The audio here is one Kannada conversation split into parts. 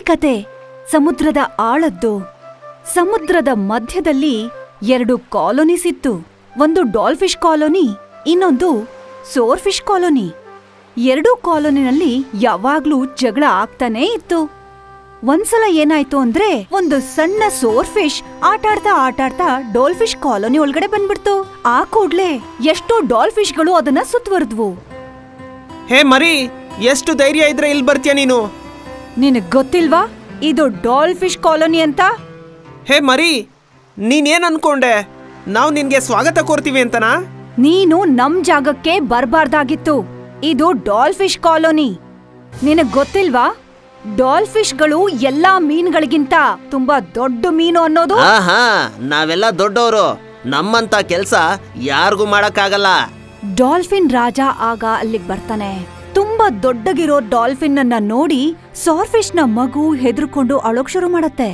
ಕತೆ ಸಮುದ್ರದ ಆಳದ್ದು ಸಮುದ್ರದ ಮಧ್ಯದಲ್ಲಿ ಎರಡು ಕಾಲೋನೀಸ್ ಇತ್ತು ಒಂದು ಡಾಲ್ಫಿಶ್ ಕಾಲೋನಿ ಇನ್ನೊಂದು ಸೋರ್ಫಿಶ್ ಕಾಲೋನಿ ಎರಡೂ ಕಾಲೋನಿನಲ್ಲಿ ಯಾವಾಗ್ಲೂ ಜಗಳ ಆಗ್ತಾನೇ ಇತ್ತು ಒಂದ್ಸಲ ಏನಾಯ್ತು ಅಂದ್ರೆ ಒಂದು ಸಣ್ಣ ಸೋರ್ಫಿಶ್ ಆಟಾಡ್ತಾ ಆಟಾಡ್ತಾ ಡಾಲ್ಫಿಶ್ ಕಾಲೋನಿ ಒಳಗಡೆ ಬಂದ್ಬಿಡ್ತು ಆ ಕೂಡ್ಲೆ ಎಷ್ಟೋ ಡಾಲ್ಫಿಶ್ಗಳು ಅದನ್ನ ಸುತ್ತುವರೆದ್ವು ಹೇ ಮರಿ ಎಷ್ಟು ಧೈರ್ಯ ಇದ್ರೆ ಇಲ್ಲಿ ಬರ್ತೀಯ ನೀನು ನಿನಗ್ ಗೊತ್ತಿಲ್ವಾ ಇದು ಡಾಲ್ಫಿಶ್ ಕಾಲೋನಿ ಅಂತ ಹೇ ಮರಿ ನೀನೇನ್ ಅನ್ಕೊಂಡೆ ನಾವು ನಿನ್ಗೆ ಸ್ವಾಗತ ಕೋರ್ತೀವಿ ಅಂತನಾ ನೀನು ನಮ್ ಜಾಗಕ್ಕೆ ಬರ್ಬಾರ್ದಾಗಿತ್ತು ಇದು ಡಾಲ್ಫಿಶ್ ಕಾಲೋನಿ ನಿನಗ್ ಗೊತ್ತಿಲ್ವಾ ಡಾಲ್ಫಿಶ್ಗಳು ಎಲ್ಲಾ ಮೀನ್ಗಳಿಗಿಂತ ತುಂಬಾ ದೊಡ್ಡ ಮೀನು ಅನ್ನೋದು ಆಹಾ ನಾವೆಲ್ಲ ದೊಡ್ಡವರು ನಮ್ಮಂತ ಕೆಲ್ಸ ಯಾರಿಗೂ ಮಾಡಕ್ಕಾಗಲ್ಲ ಡಾಲ್ಫಿನ್ ರಾಜ ಆಗ ಅಲ್ಲಿಗ್ ಬರ್ತಾನೆ ತುಂಬಾ ದೊಡ್ಡಗಿರೋ ಡಾಲ್ಫಿನ್ ಅನ್ನ ನೋಡಿ ಸಾರ್ಫಿಶ್ ನ ಮಗು ಹೆದರ್ಕೊಂಡು ಅಳೋಕ್ ಶುರು ಮಾಡತ್ತೆ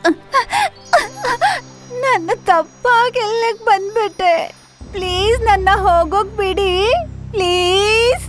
ನನ್ನ ತಪ್ಪಾಗಿ ಇಲ್ಲಿಗ್ ಬಂದ್ಬಿಟ್ಟೆ ಪ್ಲೀಸ್ ನನ್ನ ಹೋಗೋಕ್ ಬಿಡಿ ಪ್ಲೀಸ್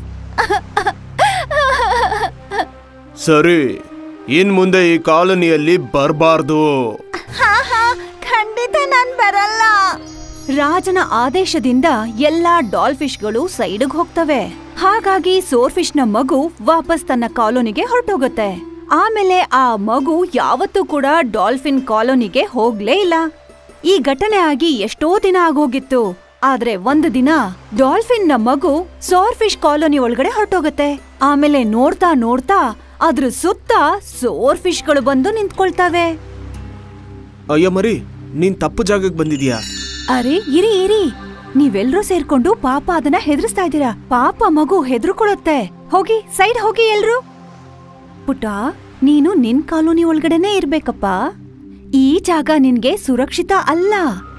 ಸರಿ ಇನ್ ಮುಂದೆ ಈ ಕಾಲೋನಿಯಲ್ಲಿ ಬರಬಾರ್ದು ಹಾ ಹಾ ಖಂಡಿತ ನಾನ್ ಬರಲ್ಲ ರಾಜನ ಆದೇಶದಿಂದ ಎಲ್ಲಾ ಡಾಲ್ಫಿಶ್ಗಳು ಸೈಡ್ಗ್ ಹೋಗ್ತವೆ ಹಾಗಾಗಿ ಸೋರ್ಫಿಶ್ನ ಮಗು ವಾಪಸ್ ತನ್ನ ಕಾಲೋನಿಗೆ ಹೊರಟೋಗುತ್ತೆ ಆಮೇಲೆ ಆ ಮಗು ಯಾವತ್ತೂ ಕೂಡ ಡಾಲ್ಫಿನ್ ಕಾಲೋನಿಗೆ ಹೋಗ್ಲೇ ಇಲ್ಲ ಈ ಘಟನೆ ಆಗಿ ಎಷ್ಟೋ ದಿನ ಆಗೋಗಿತ್ತು ಆದ್ರೆ ಒಂದು ದಿನ ಡಾಲ್ಫಿನ್ ನ ಮಗು ಸೋರ್ಫಿಶ್ ಕಾಲೋನಿ ಒಳಗಡೆ ಹೊರಟೋಗತ್ತೆ ಆಮೇಲೆ ನೋಡ್ತಾ ನೋಡ್ತಾ ಅದ್ರ ಸುತ್ತ ಸೋರ್ಫಿಶ್ಗಳು ಬಂದು ನಿಂತ್ಕೊಳ್ತವೆ ಅಯ್ಯ ಮರಿ ನೀನ್ ತಪ್ಪು ಜಾಗಕ್ಕೆ ಬಂದಿದ್ಯಾ ಅರೆ ಇರಿ ಇರಿ ನೀವೆಲ್ರೂ ಸೇರ್ಕೊಂಡು ಪಾಪ ಅದನ್ನ ಹೆದರ್ಸ್ತಾ ಇದ್ದೀರಾ ಪಾಪ ಮಗು ಹೆದರ್ಕೊಳತ್ತೆ ಹೋಗಿ ಸೈಡ್ ಹೋಗಿ ಎಲ್ರು ಪುಟ ನೀನು ನಿನ್ ಕಾಲೋನಿ ಒಳಗಡೆನೆ ಇರ್ಬೇಕಪ್ಪ ಈ ಜಾಗ ನಿನ್ಗೆ ಸುರಕ್ಷಿತ ಅಲ್ಲ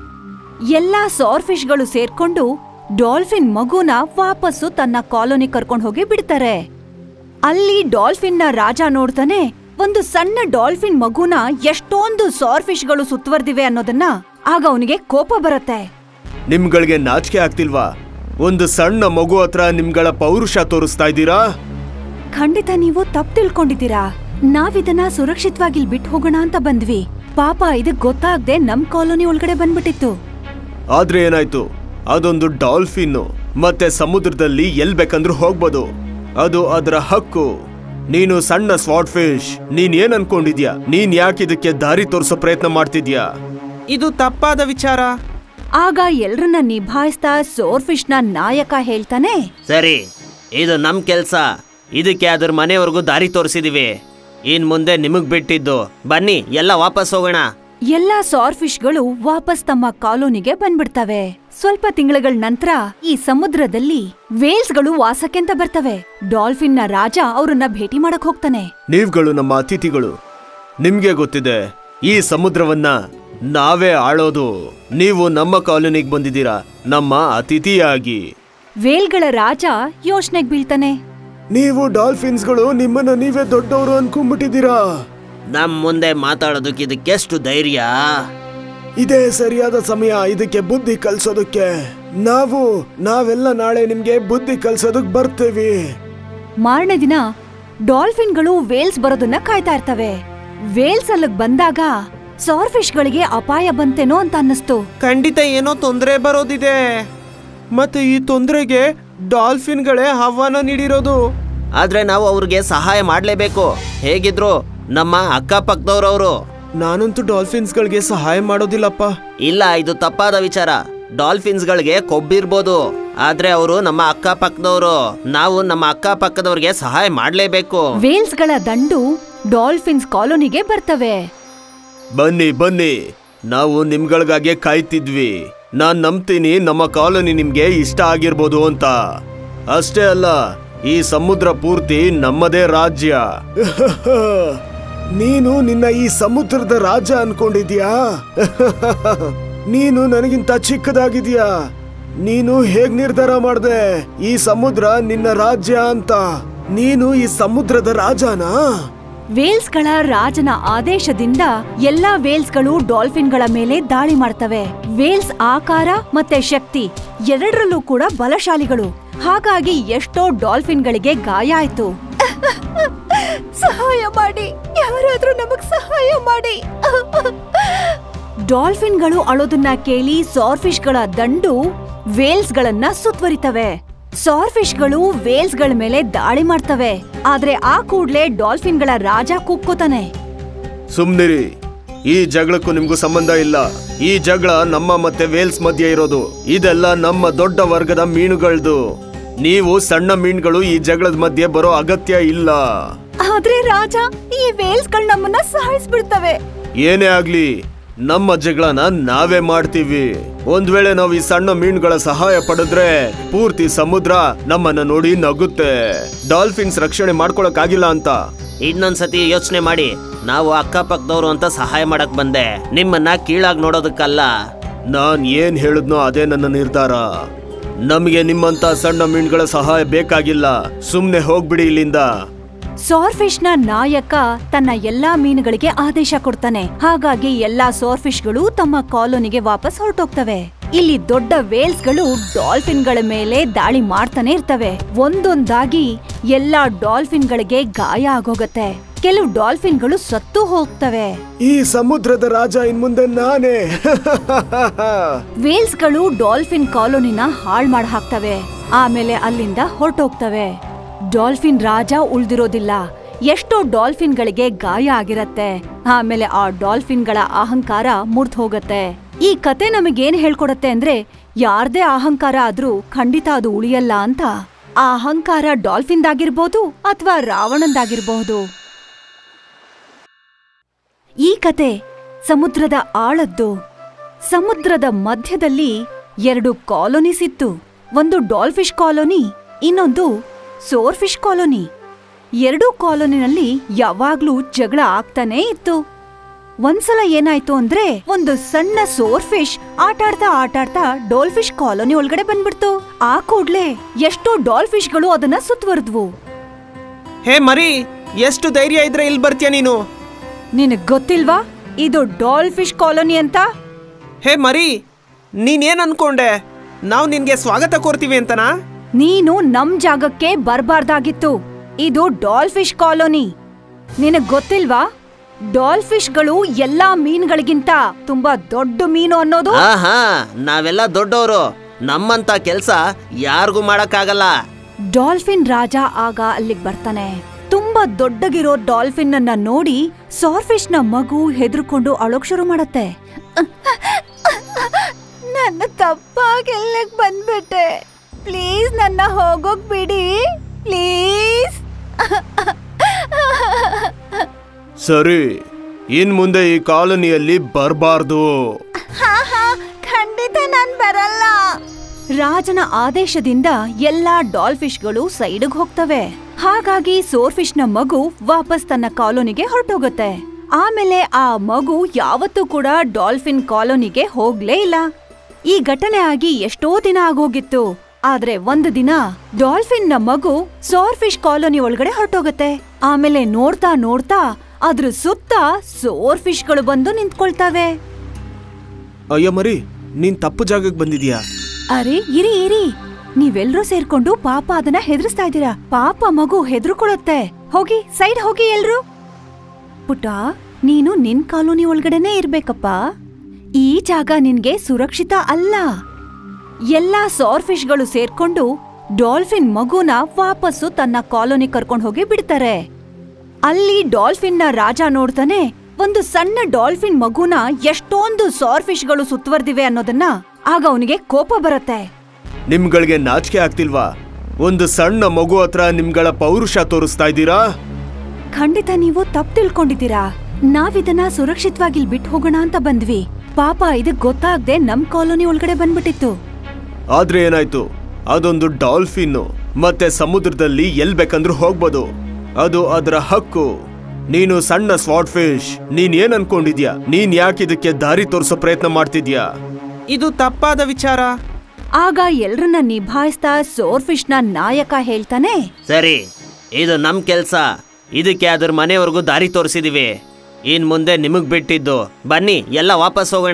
ಎಲ್ಲಾ ಸಾರ್ಫಿಶ್ಗಳು ಸೇರ್ಕೊಂಡು ಡಾಲ್ಫಿನ್ ಮಗುನ ವಾಪಸ್ಸು ತನ್ನ ಕಾಲೋನಿ ಕರ್ಕೊಂಡು ಹೋಗಿ ಬಿಡ್ತಾರೆ ಅಲ್ಲಿ ಡಾಲ್ಫಿನ್ನ ರಾಜ ನೋಡ್ತಾನೆ ಒಂದು ಸಣ್ಣ ಡಾಲ್ಫಿನ್ ಮಗುನ ಎಷ್ಟೊಂದು ಸಾರ್ಫಿಶ್ಗಳು ಸುತ್ತುವರ್ದಿವೆ ಅನ್ನೋದನ್ನ ಆಗ ಅವನಿಗೆ ಕೋಪ ಬರುತ್ತೆ ನಿಮ್ಗಳಿಗೆ ನಾಚಿಕೆ ಆಗ್ತಿಲ್ವಾ ಒಂದು ಸಣ್ಣ ಮಗು ಹತ್ರ ನಿಮ್ಗಳ ಪೌರುಷ ತೋರಿಸ್ತಾ ಇದ್ದೀರಾ ಖಂಡಿತ ನೀವು ತಪ್ಪು ತಿಳ್ಕೊಂಡಿದ್ದೀರಾ ನಾವಿದನ್ನ ಸುರಕ್ಷಿತವಾಗಿ ಇಲ್ಲಿ ಬಿಟ್ಟು ಹೋಗೋಣ ಅಂತ ಬಂದ್ವಿ ಪಾಪ ಇದಕ್ ಗೊತ್ತಾಗ್ದೆ ನಮ್ ಕಾಲೋನಿ ಒಳಗಡೆ ಬಂದ್ಬಿಟ್ಟಿತ್ತು ಆದ್ರೆ ಏನಾಯ್ತು ಅದೊಂದು ಡಾಲ್ಫಿನ್ ಮತ್ತೆ ಸಮುದ್ರದಲ್ಲಿ ಎಲ್ ಬೇಕಂದ್ರೂ ಹೋಗ್ಬೋದು ಅದು ಅದರ ಹಕ್ಕು ನೀನು ಸಣ್ಣ ಸ್ವಾಟ್ ಫಿಶ್ ನೀನ್ ಏನ್ ಅನ್ಕೊಂಡಿದ್ಯಾ ನೀನ್ ಯಾಕೆ ಇದಕ್ಕೆ ದಾರಿ ತೋರಿಸೋ ಪ್ರಯತ್ನ ಮಾಡ್ತಿದ್ಯಾ ಇದು ತಪ್ಪಾದ ವಿಚಾರ ಆಗ ಎಲ್ರನ್ನ ನಿಭಾಯಿಸ್ತಾ ಸೋರ್ಫಿಶ್ನ ನಾಯಕ ಹೇಳ್ತಾನೆ ಸರಿ ಇದು ನಮ್ ಕೆಲ್ಸ ಇದಕ್ಕೆ ಅದ್ರ ಮನೆವರೆಗೂ ದಾರಿ ತೋರಿಸಿದೀವಿ ಇನ್ ಮುಂದೆ ನಿಮಗ್ ಬಿಟ್ಟಿದ್ದು ಬನ್ನಿ ಎಲ್ಲ ವಾಪಸ್ ಹೋಗೋಣ ಎಲ್ಲಾ ಸಾರ್ಫಿಶ್ಗಳು ವಾಪಸ್ ತಮ್ಮ ಕಾಲೋನಿಗೆ ಬಂದ್ಬಿಡ್ತವೆ ಸ್ವಲ್ಪ ತಿಂಗಳುಗಳ ನಂತರ ಈ ಸಮುದ್ರದಲ್ಲಿ ವೇಲ್ಸ್ಗಳು ವಾಸಕ್ಕೆಂತ ಬರ್ತವೆ ಡಾಲ್ಫಿನ್ನ ರಾಜ ಅವ್ರನ್ನ ಭೇಟಿ ಮಾಡಕ್ ಹೋಗ್ತಾನೆ ನೀವ್ಗಳು ನಮ್ಮ ಅತಿಥಿಗಳು ನಿಮ್ಗೆ ಗೊತ್ತಿದೆ ಈ ಸಮುದ್ರವನ್ನ ನಾವೇ ಆಳೋದು ನೀವು ನಮ್ಮ ಕಾಲೋನಿಗೆ ಬಂದಿದ್ದೀರಾ ನಮ್ಮ ಅತಿಥಿಯಾಗಿ ವೇಲ್ಗಳ ರಾಜ ಯೋಚನೆಗ್ ಬೀಳ್ತಾನೆ ನೀವು ಡಾಲ್ಫಿನ್ಸ್ಗಳು ನಿಮ್ಮನ್ನ ನೀವೇ ದೊಡ್ಡವರು ಅನ್ಕೊಂಡ್ಬಿಟ್ಟಿದ್ದೀರಾ ನಮ್ ಮುಂದೆ ಮಾತಾಡೋದಕ್ಕೆ ಇದಕ್ಕೆಷ್ಟು ಧೈರ್ಯ ಇದೇ ಸರಿಯಾದ ಸಮಯ ಇದಕ್ಕೆ ಬುದ್ಧಿ ಕಲ್ಸೋದಕ್ಕೆ ನಾವು ನಾವೆಲ್ಲ ನಾಳೆ ನಿಮ್ಗೆ ಬುದ್ಧಿ ಕಲ್ಸೋದಕ್ ಬರ್ತೇವಿ ಮಾರನೇ ದಿನ ಡಾಲ್ಫಿನ್ಗಳು ವೇಲ್ಸ್ ಬರೋದನ್ನ ಕಾಯ್ತಾ ಇರ್ತವೆ ವೇಲ್ಸ್ ಅಲ್ಲಿಗ್ ಬಂದಾಗ ಸಾರ್ಫಿಶ್ಗಳಿಗೆ ಅಪಾಯ ಬಂತೇನೋ ಅಂತ ಅನ್ನಿಸ್ತು ಖಂಡಿತ ಏನೋ ತೊಂದರೆ ಬರೋದಿದೆ ಮತ್ತೆ ಈ ತೊಂದರೆಗೆ ಡಾಲ್ಫಿನ್ಗಳೇ ಆಹ್ವಾನ ನೀಡಿರೋದು ಆದ್ರೆ ನಾವು ಅವ್ರಿಗೆ ಸಹಾಯ ಮಾಡ್ಲೇಬೇಕು ಹೇಗಿದ್ರು ನಮ್ಮ ಅಕ್ಕಪಕ್ಕದವ್ರವ್ರು ನಾನಂತೂ ಡಾಲ್ಫಿನ್ಸ್ಗಳಿಗೆ ಸಹಾಯ ಮಾಡೋದಿಲ್ಲಪ್ಪ ಇಲ್ಲ ಇದು ತಪ್ಪಾದ ವಿಚಾರ ಡಾಲ್ಫಿನ್ಸ್ಗಳಿಗೆ ಕೊಬ್ಬಿರ್ಬೋದು ಆದ್ರೆ ಅವರು ನಮ್ಮ ಅಕ್ಕಪಕ್ಕದವರು ನಾವು ನಮ್ಮ ಅಕ್ಕಪಕ್ಕದವ್ರಿಗೆ ಸಹಾಯ ಮಾಡ್ಲೇಬೇಕು ವೇಲ್ಸ್ಗಳ ದಂಡು ಡಾಲ್ಫಿನ್ಸ್ ಕಾಲೋನಿಗೆ ಬರ್ತವೆ ಬನ್ನಿ ಬನ್ನಿ ನಾವು ನಿಮ್ಗಳಿಗಾಗೆ ಕಾಯ್ತಿದ್ವಿ ನಾನ್ ನಂಬ್ತೀನಿ ನಮ್ಮ ಕಾಲೋನಿ ನಿಮ್ಗೆ ಇಷ್ಟ ಆಗಿರ್ಬೋದು ಅಂತ ಅಷ್ಟೇ ಅಲ್ಲ ಈ ಸಮುದ್ರ ಪೂರ್ತಿ ನಮ್ಮದೇ ರಾಜ್ಯ ನೀನು ನಿನ್ನ ಈ ಸಮುದ್ರದ ರಾಜ ಅನ್ಕೊಂಡಿದ್ಯಾ ನೀನು ನನಗಿಂತ ಚಿಕ್ಕದಾಗಿದ್ಯಾ ನೀನು ಹೇಗ್ ನಿರ್ಧಾರ ಮಾಡ್ದೆ ಈ ಸಮುದ್ರ ನಿನ್ನ ರಾಜ್ಯ ಅಂತ ನೀನು ಈ ಸಮುದ್ರದ ರಾಜನಾ ವೇಲ್ಸ್ಗಳ ರಾಜನ ಆದೇಶದಿಂದ ಎಲ್ಲಾ ವೇಲ್ಸ್ಗಳು ಡಾಲ್ಫಿನ್ಗಳ ಮೇಲೆ ದಾಳಿ ಮಾಡ್ತವೆ ವೇಲ್ಸ್ ಆಕಾರ ಮತ್ತೆ ಶಕ್ತಿ ಎರಡರಲ್ಲೂ ಕೂಡ ಬಲಶಾಲಿಗಳು ಹಾಗಾಗಿ ಎಷ್ಟೋ ಡಾಲ್ಫಿನ್ಗಳಿಗೆ ಗಾಯ ಆಯ್ತು ಸಹಾಯ ಮಾಡಿ ಯಾರಾದ್ರೂ ನಮಗ್ ಸಹಾಯ ಮಾಡಿ ಡಾಲ್ಫಿನ್ಗಳು ಅಳೋದನ್ನ ಕೇಳಿ ಸಾರ್ಫಿಶ್ಗಳ ದಂಡು ವೇಲ್ಸ್ಗಳನ್ನ ಸುತ್ತುವರಿತವೆ ಸಾರ್ಫಿಶ್ಗಳು ವೇಲ್ಸ್ಗಳ ಮೇಲೆ ದಾಳಿ ಮಾಡ್ತವೆ ಆದ್ರೆ ಆ ಕೂಡ್ಲೆ ಡಾಲ್ಫಿನ್ಗಳ ರಾಜ ಕೂಗ್ಕೋತಾನೆ ಸುಮ್ನಿರಿ ಈ ಜಗಳಕ್ಕೂ ನಿಮ್ಗೂ ಸಂಬಂಧ ಇಲ್ಲ ಈ ಜಗಳ ನಮ್ಮ ಮತ್ತೆ ವೇಲ್ಸ್ ಮಧ್ಯೆ ಇರೋದು ಇದೆಲ್ಲ ನಮ್ಮ ದೊಡ್ಡ ವರ್ಗದ ಮೀನುಗಳದು ನೀವು ಸಣ್ಣ ಮೀನುಗಳು ಈ ಜಗಳದ ಮಧ್ಯೆ ಬರೋ ಅಗತ್ಯ ಇಲ್ಲ ಆದ್ರೆ ರಾಜ ಈ ವೇಲ್ಸ್ಗಳು ನಮ್ಮನ್ನ ಸಹಾಯಿಸ್ಬಿಡ್ತವೆ ಏನೇ ಆಗ್ಲಿ ನಮ್ಮ ಜಗಳನ ನಾವೇ ಮಾಡ್ತೀವಿ ಒಂದ್ ವೇಳೆ ನಾವು ಈ ಸಣ್ಣ ಮೀನುಗಳ ಸಹಾಯ ಪಡೆದ್ರೆ ಪೂರ್ತಿ ಸಮುದ್ರ ನಮ್ಮನ್ನ ನೋಡಿ ನಗುತ್ತೆ ಡಾಲ್ಫಿನ್ಸ್ ರಕ್ಷಣೆ ಮಾಡ್ಕೊಳಕ್ಕಾಗಿಲ್ಲ ಅಂತ ಇನ್ನೊಂದ್ಸತಿ ಯೋಚನೆ ಮಾಡಿ ನಾವು ಅಕ್ಕಪಕ್ಕದವ್ರು ಅಂತ ಸಹಾಯ ಮಾಡಕ್ ಬಂದೆ ನಿಮ್ಮನ್ನ ಕೀಳಾಗಿ ನೋಡೋದಕ್ಕಲ್ಲ ನಾನ್ ಏನ್ ಹೇಳಿದ್ನೋ ಅದೇ ನನ್ನ ನಿರ್ಧಾರ ನಮಗೆ ನಿಮ್ಮಂತ ಸಣ್ಣ ಮೀನುಗಳ ಸಹಾಯ ಬೇಕಾಗಿಲ್ಲ ಸುಮ್ನೆ ಹೋಗ್ಬಿಡಿ ಇಲ್ಲಿಂದ ಸಾರ್ಫಿಶ್ನ ನಾಯಕ ತನ್ನ ಎಲ್ಲಾ ಮೀನುಗಳಿಗೆ ಆದೇಶ ಕೊಡ್ತಾನೆ ಹಾಗಾಗಿ ಎಲ್ಲಾ ಸಾರ್ಫಿಶ್ಗಳು ತಮ್ಮ ಕಾಲೋನಿಗೆ ವಾಪಸ್ ಹೊರಟೋಗ್ತವೆ ಇಲ್ಲಿ ದೊಡ್ಡ ವೇಲ್ಸ್ಗಳು ಡಾಲ್ಫಿನ್ಗಳ ಮೇಲೆ ದಾಳಿ ಮಾಡ್ತಾನೆ ಇರ್ತವೆ ಒಂದೊಂದಾಗಿ ಎಲ್ಲಾ ಡಾಲ್ಫಿನ್ಗಳಿಗೆ ಗಾಯ ಆಗೋಗತ್ತೆ ಕೆಲವು ಡಾಲ್ಫಿನ್ಗಳು ಸತ್ತು ಹೋಗ್ತವೆ ಈ ಸಮುದ್ರದ ರಾಜ ಇನ್ ಮುಂದೆ ನಾನೇ ವೇಲ್ಸ್ಗಳು ಡಾಲ್ಫಿನ್ ಕಾಲೋನಿನ ಹಾಳ್ ಮಾಡ್ ಹಾಕ್ತವೆ ಆಮೇಲೆ ಅಲ್ಲಿಂದ ಹೊರಟೋಗ್ತವೆ ಡಾಲ್ಫಿನ್ ರಾಜ ಉಳ್ದಿರೋದಿಲ್ಲ ಎಷ್ಟೋ ಡಾಲ್ಫಿನ್ಗಳಿಗೆ ಗಾಯ ಆಗಿರತ್ತೆ ಆಮೇಲೆ ಆ ಡಾಲ್ಫಿನ್ಗಳ ಅಹಂಕಾರ ಮುರ್ದ್ ಹೋಗತ್ತೆ ಈ ಕತೆ ನಮಗೇನ್ ಹೇಳ್ಕೊಡತ್ತೆ ಅಂದ್ರೆ ಯಾರ್ದೇ ಅಹಂಕಾರ ಆದ್ರೂ ಖಂಡಿತ ಅದು ಉಳಿಯಲ್ಲ ಅಂತ ಆ ಅಹಂಕಾರ ಡಾಲ್ಫಿನ್ದಾಗಿರ್ಬೋದು ಅಥವಾ ರಾವಣಂದಾಗಿರ್ಬಹುದು ಈ ಕತೆ ಸಮುದ್ರದ ಆಳದ್ದು ಸಮುದ್ರದ ಮಧ್ಯದಲ್ಲಿ ಎರಡು ಕಾಲೋನೀಸ್ ಇತ್ತು ಒಂದು ಡಾಲ್ಫಿಶ್ ಕಾಲೋನಿ ಇನ್ನೊಂದು ಸೋರ್ಫಿಶ್ ಕಾಲೋನಿ ಎರಡೂ ಕಾಲೋನಿನಲ್ಲಿ ಯಾವಾಗ್ಲೂ ಜಗಳ ಆಗ್ತಾನೇ ಇತ್ತು ಒಂದ್ಸಲ ಏನಾಯ್ತು ಅಂದ್ರೆ ಒಂದು ಸಣ್ಣ ಸೋರ್ಫಿಶ್ ಆಟಾಡ್ತಾ ಆಟಾಡ್ತಾ ಡಾಲ್ಫಿಶ್ ಕಾಲೋನಿ ಒಳಗಡೆ ಬಂದ್ಬಿಡ್ತು ಆ ಕೂಡ್ಲೆ ಎಷ್ಟೋ ಡಾಲ್ಫಿಶ್ಗಳು ಅದನ್ನ ಸುತ್ತುವರೆದ್ವು ಹೇ ಮರಿ ಎಷ್ಟು ಧೈರ್ಯ ಇದ್ರೆ ಇಲ್ಲಿ ಬರ್ತೀಯ ನೀನು ನಿನಗ್ ಗೊತ್ತಿಲ್ವಾ ಇದು ಡಾಲ್ಫಿಶ್ ಕಾಲೋನಿ ಅಂತ ಹೇ ಮರಿ ನೀನೇನ್ ಅನ್ಕೊಂಡೆ ನಾವು ನಿನ್ಗೆ ಸ್ವಾಗತ ಕೋರ್ತೀವಿ ಅಂತನಾ ನೀನು ನಮ್ ಜಾಗಕ್ಕೆ ಬರ್ಬಾರ್ದಾಗಿತ್ತು ಇದು ಡಾಲ್ಫಿಶ್ ಕಾಲೋನಿ ನಿನಗ್ ಗೊತ್ತಿಲ್ವಾ ಡಾಲ್ಫಿಶ್ಗಳು ಎಲ್ಲಾ ಮೀನುಗಳಿಗಿಂತ ತುಂಬಾ ದೊಡ್ಡ ಮೀನು ಅನ್ನೋದು ಆಹಾ ನಾವೆಲ್ಲ ದೊಡ್ಡವರು ನಮ್ಮಂತ ಕೆಲ್ಸ ಯಾರಿಗೂ ಮಾಡಕ್ಕಾಗಲ್ಲ ಡಾಲ್ಫಿನ್ ರಾಜ ಆಗ ಅಲ್ಲಿಗ್ ಬರ್ತಾನೆ ತುಂಬಾ ದೊಡ್ಡಗಿರೋ ಡಾಲ್ಫಿನ್ ಅನ್ನ ನೋಡಿ ಸಾರ್ಫಿಶ್ ನ ಮಗು ಹೆದರ್ಕೊಂಡು ಅಳೋಕ್ ಶುರು ಮಾಡತ್ತೆ ನನ್ನ ತಪ್ಪಾಗಿ ಇಲ್ಲಿಗ್ ಬಂದ್ಬಿಟ್ಟೆ ಪ್ಲೀಸ್ ನನ್ನ ಹೋಗೋಕ್ ಬಿಡಿ ಪ್ಲೀಸ್ ಸರಿ ಇನ್ ಮುಂದೆ ಈ ಕಾಲೋನಿಯಲ್ಲಿ ಬರಬಾರ್ದು ಖಂಡಿತ ನಾನ್ ಬರಲ್ಲ ರಾಜನ ಆದೇಶದಿಂದ ಎಲ್ಲಾ ಡಾಲ್ಫಿಶ್ಗಳು ಸೈಡ್ಗ್ ಹೋಗ್ತವೆ ಹಾಗಾಗಿ ಸೋರ್ಫಿಶ್ನ ಮಗು ವಾಪಸ್ ತನ್ನ ಕಾಲೋನಿಗೆ ಹೊರಟೋಗುತ್ತೆ ಆಮೇಲೆ ಆ ಮಗು ಯಾವತ್ತೂ ಕೂಡ ಡಾಲ್ಫಿನ್ ಕಾಲೋನಿಗೆ ಹೋಗ್ಲೇ ಇಲ್ಲ ಈ ಘಟನೆ ಆಗಿ ಎಷ್ಟೋ ದಿನ ಆಗೋಗಿತ್ತು ಆದ್ರೆ ಒಂದು ದಿನ ಡಾಲ್ಫಿನ್ ನ ಮಗು ಸೋರ್ಫಿಶ್ ಕಾಲೋನಿ ಒಳಗಡೆ ಹೊರಟೋಗತ್ತೆ ಆಮೇಲೆ ನೋಡ್ತಾ ನೋಡ್ತಾ ಅದ್ರ ಸುತ್ತ ಸೋರ್ಫಿಶ್ಗಳು ಬಂದು ನಿಂತ್ಕೊಳ್ತವೆ ಅಯ್ಯ ಮರಿ ನೀನ್ ತಪ್ಪು ಜಾಗಕ್ಕೆ ಬಂದಿದ್ಯಾ ಅರೆ ಇರಿ ಇರಿ ನೀವೆಲ್ರೂ ಸೇರ್ಕೊಂಡು ಪಾಪ ಅದನ್ನ ಹೆದರ್ಸ್ತಾ ಇದ್ದೀರಾ ಪಾಪ ಮಗು ಹೆದರ್ಕೊಳತ್ತೆ ಹೋಗಿ ಸೈಡ್ ಹೋಗಿ ಎಲ್ರು ಪುಟ್ಟ ನೀನು ನಿನ್ ಕಾಲೋನಿ ಒಳಗಡೆನೆ ಇರ್ಬೇಕಪ್ಪ ಈ ಜಾಗ ನಿನ್ಗೆ ಸುರಕ್ಷಿತ ಅಲ್ಲ ಎಲ್ಲಾ ಸಾರ್ಫಿಶ್ಗಳು ಸೇರ್ಕೊಂಡು ಡಾಲ್ಫಿನ್ ಮಗುನ ವಾಪಸ್ಸು ತನ್ನ ಕಾಲೋನಿ ಕರ್ಕೊಂಡು ಹೋಗಿ ಬಿಡ್ತಾರೆ ಅಲ್ಲಿ ಡಾಲ್ಫಿನ್ನ ರಾಜ ನೋಡ್ತಾನೆ ಒಂದು ಸಣ್ಣ ಡಾಲ್ಫಿನ್ ಮಗುನ ಎಷ್ಟೊಂದು ಸಾರ್ಫಿಶ್ಗಳು ಸುತ್ತುವರ್ದಿವೆ ಅನ್ನೋದನ್ನ ಆಗ ಅವನಿಗೆ ಕೋಪ ಬರುತ್ತೆ ನಿಮ್ಗಳಿಗೆ ನಾಚಿಕೆ ಆಗ್ತಿಲ್ವಾ ಒಂದು ಸಣ್ಣ ಮಗು ಹತ್ರ ನಿಮ್ಗಳ ಪೌರುಷ ತೋರಿಸ್ತಾ ಇದ್ದೀರಾ ಖಂಡಿತ ನೀವು ತಪ್ಪು ತಿಳ್ಕೊಂಡಿದ್ದೀರಾ ನಾವಿದನ್ನ ಸುರಕ್ಷಿತವಾಗಿ ಇಲ್ಲಿ ಬಿಟ್ಟು ಹೋಗೋಣ ಅಂತ ಬಂದ್ವಿ ಪಾಪ ಇದಕ್ ಗೊತ್ತಾಗ್ದೆ ನಮ್ ಕಾಲೋನಿ ಒಳಗಡೆ ಬಂದ್ಬಿಟ್ಟಿತ್ತು ಆದ್ರೆ ಏನಾಯ್ತು ಅದೊಂದು ಡಾಲ್ಫಿನ್ ಮತ್ತೆ ಸಮುದ್ರದಲ್ಲಿ ಎಲ್ ಬೇಕಂದ್ರೂ ಹೋಗ್ಬೋದು ಅದು ಅದರ ಹಕ್ಕು ನೀನು ಸಣ್ಣ ಸ್ವಾಟ್ ಫಿಶ್ ನೀನ್ ಏನ್ ಅನ್ಕೊಂಡಿದ್ಯಾ ನೀನ್ ಯಾಕೆ ಇದಕ್ಕೆ ದಾರಿ ತೋರಿಸೋ ಪ್ರಯತ್ನ ಮಾಡ್ತಿದ್ಯಾ ಇದು ತಪ್ಪಾದ ವಿಚಾರ ಆಗ ಎಲ್ರನ್ನ ನಿಭಾಯಿಸ್ತಾ ಸೋರ್ಫಿಶ್ನ ನಾಯಕ ಹೇಳ್ತಾನೆ ಸರಿ ಇದು ನಮ್ ಕೆಲ್ಸ ಇದಕ್ಕೆ ಅದ್ರ ಮನೆವರೆಗೂ ದಾರಿ ತೋರಿಸಿದೀವಿ ಇನ್ ಮುಂದೆ ನಿಮಗ್ ಬಿಟ್ಟಿದ್ದು ಬನ್ನಿ ಎಲ್ಲ ವಾಪಸ್ ಹೋಗೋಣ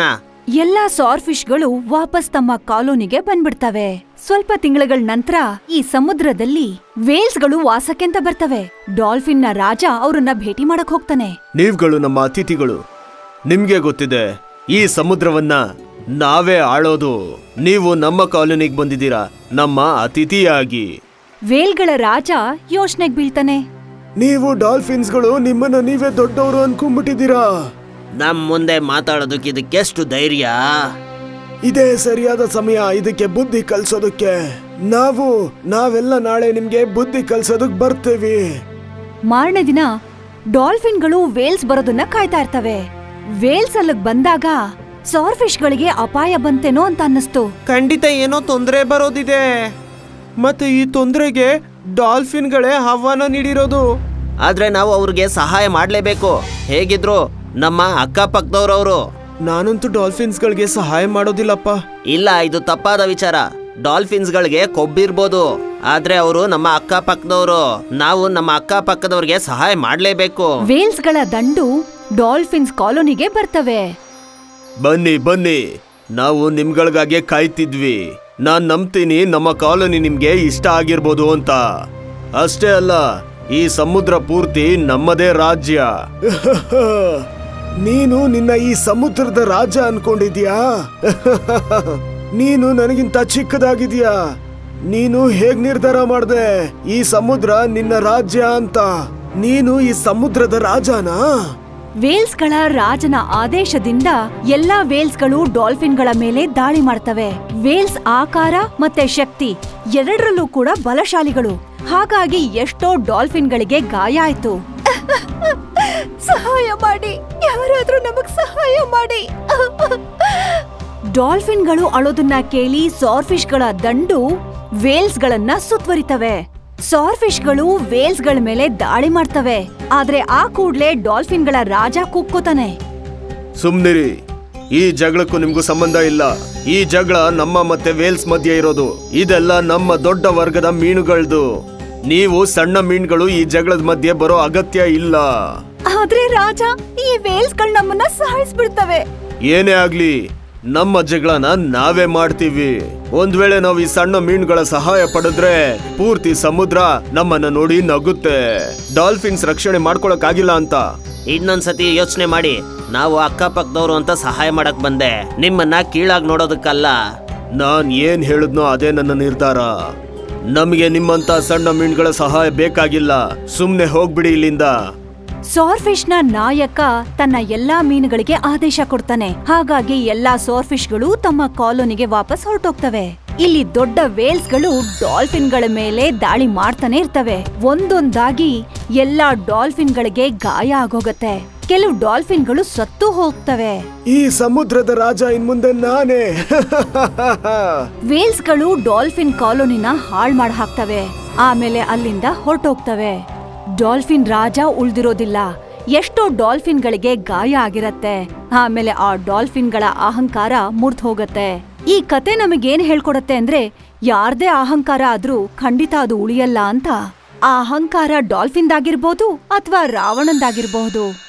ಎಲ್ಲಾ ಸಾರ್ಫಿಶ್ಗಳು ವಾಪಸ್ ತಮ್ಮ ಕಾಲೋನಿಗೆ ಬಂದ್ಬಿಡ್ತವೆ ಸ್ವಲ್ಪ ತಿಂಗಳುಗಳ ನಂತರ ಈ ಸಮುದ್ರದಲ್ಲಿ ವೇಲ್ಸ್ಗಳು ವಾಸಕ್ಕೆಂತ ಬರ್ತವೆ ಡಾಲ್ಫಿನ್ ನ ರಾಜ ಅವ್ರನ್ನ ಭೇಟಿ ಮಾಡಕ್ ಹೋಗ್ತಾನೆ ನೀವುಗಳು ನಮ್ಮ ಅತಿಥಿಗಳು ನಿಮ್ಗೆ ಗೊತ್ತಿದೆ ಈ ಸಮುದ್ರವನ್ನ ನಾವೇ ಆಳೋದು ನೀವು ನಮ್ಮ ಕಾಲೋನಿಗೆ ಬಂದಿದ್ದೀರಾ ನಮ್ಮ ಅತಿಥಿಯಾಗಿ ವೇಲ್ಗಳ ರಾಜ ಯೋಚನೆಗ್ ಬೀಳ್ತಾನೆ ನೀವು ಡಾಲ್ಫಿನ್ಸ್ಗಳು ನಿಮ್ಮನ್ನ ನೀವೇ ದೊಡ್ಡವರು ಅನ್ಕೊಂಡ್ಬಿಟ್ಟಿದ್ದೀರಾ ನಮ್ ಮುಂದೆ ಮಾತಾಡೋದಕ್ಕೆ ಇದಕ್ಕೆಷ್ಟು ಧೈರ್ಯ ಇದೇ ಸರಿಯಾದ ಸಮಯ ಇದಕ್ಕೆ ಬುದ್ಧಿ ಕಲ್ಸೋದಕ್ಕೆ ನಾವು ನಾವೆಲ್ಲ ನಾಳೆ ನಿಮ್ಗೆ ಬುದ್ಧಿ ಕಲ್ಸೋದಕ್ ಬರ್ತೇವಿ ಮಾರನೇ ದಿನ ಡಾಲ್ಫಿನ್ಗಳು ವೇಲ್ಸ್ ಬರೋದನ್ನ ಕಾಯ್ತಾ ಇರ್ತವೆ ವೇಲ್ಸ್ ಅಲ್ಲಿಗ್ ಬಂದಾಗ ಸಾರ್ಫಿಶ್ಗಳಿಗೆ ಅಪಾಯ ಬಂತೇನೋ ಅಂತ ಅನ್ನಿಸ್ತು ಖಂಡಿತ ಏನೋ ತೊಂದರೆ ಬರೋದಿದೆ ಮತ್ತೆ ಈ ತೊಂದರೆಗೆ ಡಾಲ್ಫಿನ್ಗಳೇ ಆಹ್ವಾನ ನೀಡಿರೋದು ಆದ್ರೆ ನಾವು ಅವ್ರಿಗೆ ಸಹಾಯ ಮಾಡ್ಲೇಬೇಕು ಹೇಗಿದ್ರು ನಮ್ಮ ಅಕ್ಕಪಕ್ಕದವ್ರವ್ರು ನಾನಂತೂ ಡಾಲ್ಫಿನ್ಸ್ಗಳಿಗೆ ಸಹಾಯ ಮಾಡೋದಿಲ್ಲಪ್ಪ ಇಲ್ಲ ಇದು ತಪ್ಪಾದ ವಿಚಾರ ಡಾಲ್ಫಿನ್ಸ್ಗಳಿಗೆ ಕೊಬ್ಬಿರ್ಬೋದು ಆದ್ರೆ ಅವರು ನಮ್ಮ ಅಕ್ಕಪಕ್ಕದವರು ನಾವು ನಮ್ಮ ಅಕ್ಕಪಕ್ಕದವ್ರಿಗೆ ಸಹಾಯ ಮಾಡ್ಲೇಬೇಕು ವೇಲ್ಸ್ಗಳ ದಂಡು ಡಾಲ್ಫಿನ್ಸ್ ಕಾಲೋನಿಗೆ ಬರ್ತವೆ ಬನ್ನಿ ಬನ್ನಿ ನಾವು ನಿಮ್ಗಳಿಗಾಗೆ ಕಾಯ್ತಿದ್ವಿ ನಾನ್ ನಂಬ್ತೀನಿ ನಮ್ಮ ಕಾಲೋನಿ ನಿಮ್ಗೆ ಇಷ್ಟ ಆಗಿರ್ಬೋದು ಅಂತ ಅಷ್ಟೇ ಅಲ್ಲ ಈ ಸಮುದ್ರ ಪೂರ್ತಿ ನಮ್ಮದೇ ರಾಜ್ಯ ನೀನು ನಿನ್ನ ಈ ಸಮುದ್ರದ ರಾಜ ಅನ್ಕೊಂಡಿದ್ಯಾ ನೀನು ನನಗಿಂತ ಚಿಕ್ಕದಾಗಿದ್ಯಾ ನೀನು ಹೇಗ್ ನಿರ್ಧಾರ ಮಾಡ್ದೆ ಈ ಸಮುದ್ರ ನಿನ್ನ ರಾಜ್ಯ ಅಂತ ನೀನು ಈ ಸಮುದ್ರದ ರಾಜನಾ ವೇಲ್ಸ್ಗಳ ರಾಜನ ಆದೇಶದಿಂದ ಎಲ್ಲಾ ವೇಲ್ಸ್ಗಳು ಡಾಲ್ಫಿನ್ಗಳ ಮೇಲೆ ದಾಳಿ ಮಾಡ್ತವೆ ವೇಲ್ಸ್ ಆಕಾರ ಮತ್ತೆ ಶಕ್ತಿ ಎರಡರಲ್ಲೂ ಕೂಡ ಬಲಶಾಲಿಗಳು ಹಾಗಾಗಿ ಎಷ್ಟೋ ಡಾಲ್ಫಿನ್ಗಳಿಗೆ ಗಾಯ ಆಯ್ತು ಸಹಾಯ ಮಾಡಿ ಯಾರಾದ್ರೂ ನಮಗ್ ಸಹಾಯ ಮಾಡಿ ಡಾಲ್ಫಿನ್ಗಳು ಅಳೋದನ್ನ ಕೇಳಿ ಸಾರ್ಫಿಶ್ಗಳ ದಂಡು ವೇಲ್ಸ್ಗಳನ್ನ ಸುತ್ತುವರಿತವೆ ಸಾರ್ಫಿಶ್ಗಳು ವೇಲ್ಸ್ಗಳ ಮೇಲೆ ದಾಳಿ ಮಾಡ್ತವೆ ಆದ್ರೆ ಆ ಕೂಡ್ಲೆ ಡಾಲ್ಫಿನ್ಗಳ ರಾಜ ಕೂಗ್ಕೋತಾನೆ ಸುಮ್ನಿರಿ ಈ ಜಗಳಕ್ಕೂ ನಿಮ್ಗೂ ಸಂಬಂಧ ಇಲ್ಲ ಈ ಜಗಳ ನಮ್ಮ ಮತ್ತೆ ವೇಲ್ಸ್ ಮಧ್ಯೆ ಇರೋದು ಇದೆಲ್ಲ ನಮ್ಮ ದೊಡ್ಡ ವರ್ಗದ ಮೀನುಗಳದು ನೀವು ಸಣ್ಣ ಮೀನುಗಳು ಈ ಜಗಳದ ಮಧ್ಯೆ ಬರೋ ಅಗತ್ಯ ಇಲ್ಲ ಆದ್ರೆ ರಾಜ ಈ ವೇಲ್ಸ್ಗಳು ನಮ್ಮನ್ನ ಸಾಯಿಸ್ಬಿಡ್ತವೆ ಏನೇ ಆಗ್ಲಿ ನಮ್ಮ ಜಗಳನ ನಾವೇ ಮಾಡ್ತೀವಿ ಒಂದ್ ವೇಳೆ ನಾವು ಈ ಸಣ್ಣ ಮೀನುಗಳ ಸಹಾಯ ಪಡೆದ್ರೆ ಪೂರ್ತಿ ಸಮುದ್ರ ನಮ್ಮನ್ನ ನೋಡಿ ನಗುತ್ತೆ ಡಾಲ್ಫಿನ್ಸ್ ರಕ್ಷಣೆ ಮಾಡ್ಕೊಳಕ್ಕಾಗಿಲ್ಲ ಅಂತ ಇನ್ನೊಂದ್ಸತಿ ಯೋಚನೆ ಮಾಡಿ ನಾವು ಅಕ್ಕಪಕ್ಕದವ್ರು ಅಂತ ಸಹಾಯ ಮಾಡಕ್ ಬಂದೆ ನಿಮ್ಮನ್ನ ಕೀಳಾಗಿ ನೋಡೋದಕ್ಕಲ್ಲ ನಾನ್ ಏನ್ ಹೇಳಿದ್ನೋ ಅದೇ ನನ್ನ ನಿರ್ಧಾರ ನಮಗೆ ನಿಮ್ಮಂತ ಸಣ್ಣ ಮೀನುಗಳ ಸಹಾಯ ಬೇಕಾಗಿಲ್ಲ ಸುಮ್ನೆ ಹೋಗ್ಬಿಡಿ ಇಲ್ಲಿಂದ ಸಾರ್ಫಿಶ್ನ ನಾಯಕ ತನ್ನ ಎಲ್ಲಾ ಮೀನುಗಳಿಗೆ ಆದೇಶ ಕೊಡ್ತಾನೆ ಹಾಗಾಗಿ ಎಲ್ಲಾ ಸಾರ್ಫಿಶ್ಗಳು ತಮ್ಮ ಕಾಲೋನಿಗೆ ವಾಪಸ್ ಹೊರಟೋಗ್ತವೆ ಇಲ್ಲಿ ದೊಡ್ಡ ವೇಲ್ಸ್ಗಳು ಡಾಲ್ಫಿನ್ಗಳ ಮೇಲೆ ದಾಳಿ ಮಾಡ್ತಾನೆ ಇರ್ತವೆ ಒಂದೊಂದಾಗಿ ಎಲ್ಲಾ ಡಾಲ್ಫಿನ್ಗಳಿಗೆ ಗಾಯ ಆಗೋಗತ್ತೆ ಕೆಲವು ಡಾಲ್ಫಿನ್ಗಳು ಸತ್ತು ಹೋಗ್ತವೆ ಈ ಸಮುದ್ರದ ರಾಜ ಇನ್ ಮುಂದೆ ನಾನೇ ವೇಲ್ಸ್ಗಳು ಡಾಲ್ಫಿನ್ ಕಾಲೋನಿನ ಹಾಳ್ ಮಾಡ್ ಹಾಕ್ತವೆ ಆಮೇಲೆ ಅಲ್ಲಿಂದ ಹೊರಟೋಗ್ತವೆ ಡಾಲ್ಫಿನ್ ರಾಜ ಉಳ್ದಿರೋದಿಲ್ಲ ಎಷ್ಟೋ ಡಾಲ್ಫಿನ್ಗಳಿಗೆ ಗಾಯ ಆಗಿರತ್ತೆ ಆಮೇಲೆ ಆ ಡಾಲ್ಫಿನ್ಗಳ ಅಹಂಕಾರ ಮುರ್ದ್ ಹೋಗತ್ತೆ ಈ ಕತೆ ನಮಗೇನ್ ಹೇಳ್ಕೊಡತ್ತೆ ಅಂದ್ರೆ ಯಾರ್ದೇ ಅಹಂಕಾರ ಆದ್ರೂ ಖಂಡಿತ ಅದು ಉಳಿಯಲ್ಲ ಅಂತ ಆ ಅಹಂಕಾರ ಡಾಲ್ಫಿನ್ದಾಗಿರ್ಬೋದು ಅಥವಾ ರಾವಣಂದಾಗಿರ್ಬಹುದು